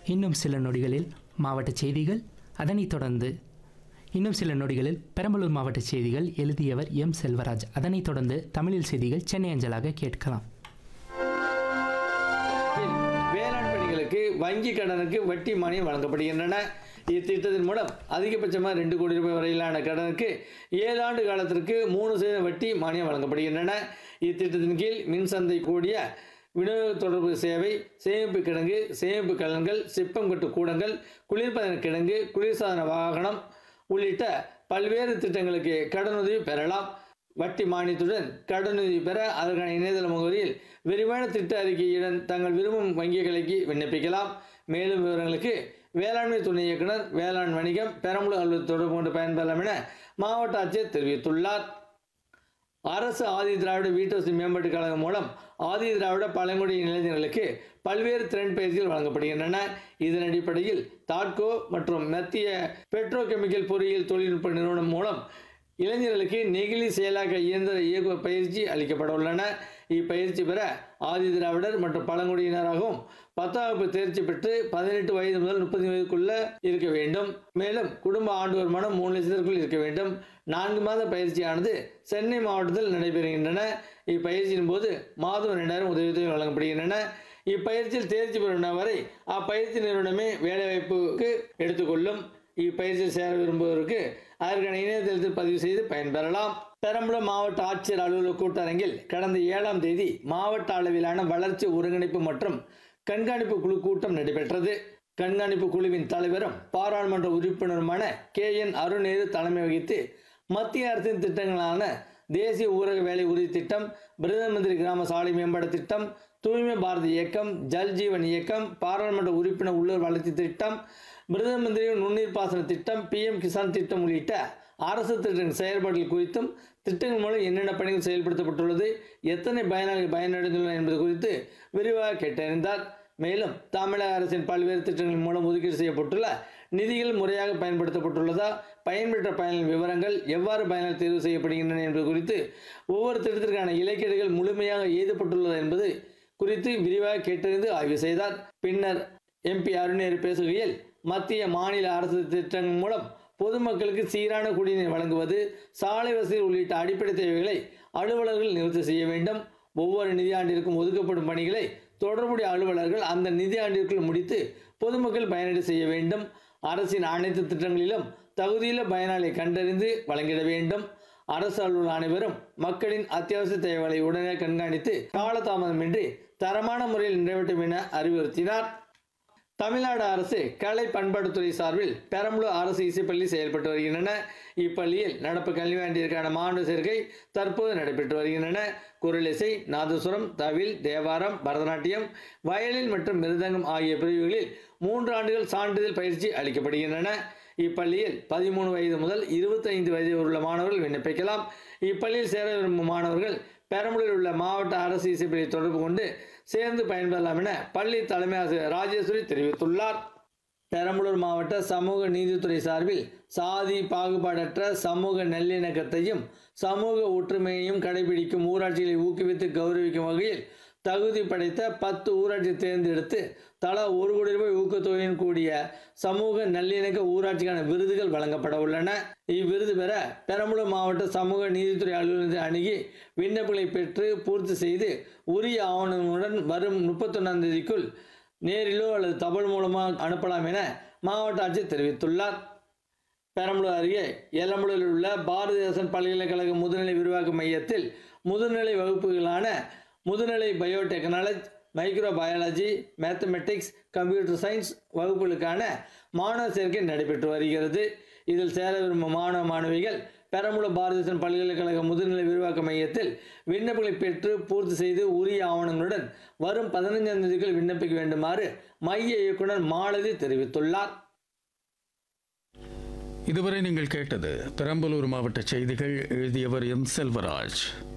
இன்னும் சில நொடிகளில் மாவட்ட செய்திகள் அதனைத் தொடர்ந்து இன்னும் சில நொடிகளில் பெரம்பலூர் மாவட்ட செய்திகள் எழுதியவர் எம் செல்வராஜ் அதனைத் தொடர்ந்து தமிழில் செய்திகள் சென்னை அஞ்சலாக கேட்கலாம் வேளாண் பணிகளுக்கு வங்கி கடனுக்கு வட்டி மானியம் வழங்கப்படுகின்றன இத்திட்டத்தின் மூலம் அதிகபட்சமாக ரெண்டு கோடி ரூபாய் வரையிலான கடனுக்கு ஏழு ஆண்டு காலத்திற்கு மூணு சதவீத வட்டி மானியம் வழங்கப்படுகின்றன இத்திட்டத்தின் கீழ் மின்சந்தை கூடிய விநியோக தொடர்பு சேவை சேமிப்பு கிடங்கு சேமிப்பு கலன்கள் சிப்பம் கட்டு கூடங்கள் குளிர்பதன கிடங்கு குளிர்சாதன வாகனம் உள்ளிட்ட பல்வேறு திட்டங்களுக்கு கடனுதவி பெறலாம் வட்டி மானியத்துடன் கடனுதவி பெற அதற்கான இணையதள முகவரியில் விரிவான திட்ட அறிக்கையுடன் தங்கள் விரும்பும் வங்கி கிளைக்கு விண்ணப்பிக்கலாம் மேலும் விவரங்களுக்கு வேளாண்மை துணை இயக்குனர் வேளாண் வணிகம் பெரம்பலூர் அலுவலர் தொடர்பு கொண்டு பயன்பெறலாம் என மாவட்ட ஆட்சியர் தெரிவித்துள்ளார் அரசு ஆதி திராவிட வீட்டுவசதி மேம்பாட்டுக் கழகம் மூலம் ஆதி திராவிட பழங்குடியின இளைஞர்களுக்கு பல்வேறு திறன் பயிற்சிகள் வழங்கப்படுகின்றன இதன் அடிப்படையில் தாட்கோ மற்றும் மத்திய பெட்ரோகெமிக்கல் பொறியியல் தொழில்நுட்ப நிறுவனம் மூலம் இளைஞர்களுக்கு நெகிழி செயலாக்க இயந்திர இயக்குவ பயிற்சி அளிக்கப்பட உள்ளன இப்பயிற்சி பெற ஆதி திராவிடர் மற்றும் பழங்குடியினராகவும் பத்தாம் வகுப்பு தேர்ச்சி பெற்று பதினெட்டு வயது முதல் முப்பது வயதுக்குள்ள இருக்க வேண்டும் மேலும் குடும்ப ஆண்டு வருமானம் மூணு லட்சத்திற்குள் இருக்க வேண்டும் நான்கு மாத பயிற்சியானது சென்னை மாவட்டத்தில் நடைபெறுகின்றன இப்பயிற்சியின் போது மாதம் இரண்டாயிரம் உதவித்தொகை வழங்கப்படுகின்றன இப்பயிற்சியில் தேர்ச்சி பெறும் வரை அப்பயிற்சி நிறுவனமே வேலைவாய்ப்புக்கு எடுத்துக்கொள்ளும் இப்பயிற்சியில் சேர விரும்புவோருக்கு அதற்கான இணையதளத்தில் பதிவு செய்து பயன்பெறலாம் பெரம்பலூர் மாவட்ட ஆட்சியர் அலுவலக கூட்டரங்கில் கடந்த ஏழாம் தேதி மாவட்ட அளவிலான வளர்ச்சி ஒருங்கிணைப்பு மற்றும் கண்காணிப்பு குழு கூட்டம் நடைபெற்றது கண்காணிப்பு குழுவின் தலைவரும் பாராளுமன்ற உறுப்பினருமான கே என் அருணேரு தலைமை வகித்து மத்திய அரசின் திட்டங்களான தேசிய ஊரக வேலை உறுதி திட்டம் பிரதம மந்திரி கிராம சாலை மேம்பாடு திட்டம் தூய்மை பாரத் இயக்கம் ஜல் ஜீவன் இயக்கம் பாராளுமன்ற உறுப்பினர் உள்ளூர் வளர்ச்சி திட்டம் பிரதம மந்திரி நுண்ணீர் பாசன திட்டம் பிஎம் கிசான் திட்டம் உள்ளிட்ட அரசு திட்டங்களின் செயல்பாடுகள் குறித்தும் திட்டங்கள் மூலம் என்னென்ன பணிகள் செயல்படுத்தப்பட்டுள்ளது எத்தனை பயனாளிகள் பயனடைந்துள்ளன என்பது குறித்து விரிவாக கேட்டறிந்தார் மேலும் தமிழக அரசின் பல்வேறு திட்டங்களின் மூலம் ஒதுக்கீடு செய்யப்பட்டுள்ள நிதிகள் முறையாக பயன்படுத்தப்பட்டுள்ளதா பயன்பெற்ற பயனின் விவரங்கள் எவ்வாறு பயனால் தேர்வு செய்யப்படுகின்றன என்பது குறித்து ஒவ்வொரு திட்டத்திற்கான இலக்கீடுகள் முழுமையாக எழுதப்பட்டுள்ளதா என்பது குறித்து விரிவாக கேட்டறிந்து ஆய்வு செய்தார் பின்னர் எம்பி அருணேர் பேசுகையில் மத்திய மாநில அரசு திட்டங்கள் மூலம் பொதுமக்களுக்கு சீரான குடிநீர் வழங்குவது சாலை வசதி உள்ளிட்ட அடிப்படை தேவைகளை அலுவலர்கள் நிவர்த்தி செய்ய வேண்டும் ஒவ்வொரு நிதியாண்டிற்கும் ஒதுக்கப்படும் பணிகளை தொடர்புடைய அலுவலர்கள் அந்த நிதியாண்டிற்குள் முடித்து பொதுமக்கள் பயனடை செய்ய வேண்டும் அரசின் அனைத்து திட்டங்களிலும் தகுதியுள்ள பயனாளியை கண்டறிந்து வழங்கிட வேண்டும் அரசு அலுவலர் அனைவரும் மக்களின் அத்தியாவசிய தேவைகளை உடனே கண்காணித்து காலதாமதமின்றி தரமான முறையில் நிறைவேற்றும் என அறிவுறுத்தினார் தமிழ்நாடு அரசு கலை பண்பாட்டுத்துறை சார்பில் பெரம்பலூர் அரசு இசைப்பள்ளி செயல்பட்டு வருகின்றன இப்பள்ளியில் நடப்பு கல்வியாண்டிற்கான மாணவர் சேர்க்கை தற்போது நடைபெற்று வருகின்றன குரலிசை நாதசுரம் தவில் தேவாரம் பரதநாட்டியம் வயலின் மற்றும் மிருதங்கம் ஆகிய பிரிவுகளில் மூன்று ஆண்டுகள் சான்றிதழ் பயிற்சி அளிக்கப்படுகின்றன இப்பள்ளியில் பதிமூணு வயது முதல் இருபத்தைந்து வயது உள்ள மாணவர்கள் விண்ணப்பிக்கலாம் இப்பள்ளியில் சேர விரும்பும் மாணவர்கள் பெரம்பலூரில் உள்ள மாவட்ட அரசு இசைப்பள்ளியை தொடர்பு கொண்டு சேர்ந்து பயன்பெறலாம் என பள்ளி தலைமை ஆசிரியர் ராஜேஸ்வரி தெரிவித்துள்ளார் பெரம்பலூர் மாவட்ட சமூக நீதித்துறை சார்பில் சாதி பாகுபாடற்ற சமூக நல்லிணக்கத்தையும் சமூக ஒற்றுமையையும் கடைபிடிக்கும் ஊராட்சிகளை ஊக்குவித்து கௌரவிக்கும் வகையில் தகுதி படைத்த பத்து ஊராட்சி தேர்ந்தெடுத்து தலா ஒரு கோடி ரூபாய் ஊக்கத்தொகையுடன் கூடிய சமூக நல்லிணக்க ஊராட்சிக்கான விருதுகள் வழங்கப்பட உள்ளன இவ்விருது பெற பெரம்பலூர் மாவட்ட சமூக நீதித்துறை அலுவலகத்தை அணுகி விண்ணப்பங்களை பெற்று பூர்த்தி செய்து உரிய ஆவணங்களுடன் வரும் முப்பத்தொன்னாம் தேதிக்குள் நேரிலோ அல்லது தபால் மூலமாக அனுப்பலாம் என மாவட்ட ஆட்சியர் தெரிவித்துள்ளார் பெரம்பலூர் அருகே எல்லம்பலூரில் உள்ள பாரதிதாசன் பல்கலைக்கழக முதுநிலை விரிவாக்க மையத்தில் முதுநிலை வகுப்புகளான முதுநிலை biotechnology micro biology mathematics computer science வகுப்புகளுக்கான மாணவர் சேர்க்கை நடைபெற்று வருகிறது இதில் சேர விரும்பும் மாணவ மாணவிகள் பெரம்பலூர் பாரதிதாசன் பல்கலைக்கழக முதுநிலை விரிவாக்க மையத்தில் விண்ணப்பங்களை பெற்று பூர்த்தி செய்து உரிய ஆவணங்களுடன் வரும் பதினைஞ்சாம் தேதிக்குள் விண்ணப்பிக்க வேண்டுமாறு மைய இயக்குனர் மாலதி தெரிவித்துள்ளார் இதுவரை நீங்கள் கேட்டது பெரம்பலூர் மாவட்ட செய்திகள் எழுதியவர் எம் செல்வராஜ்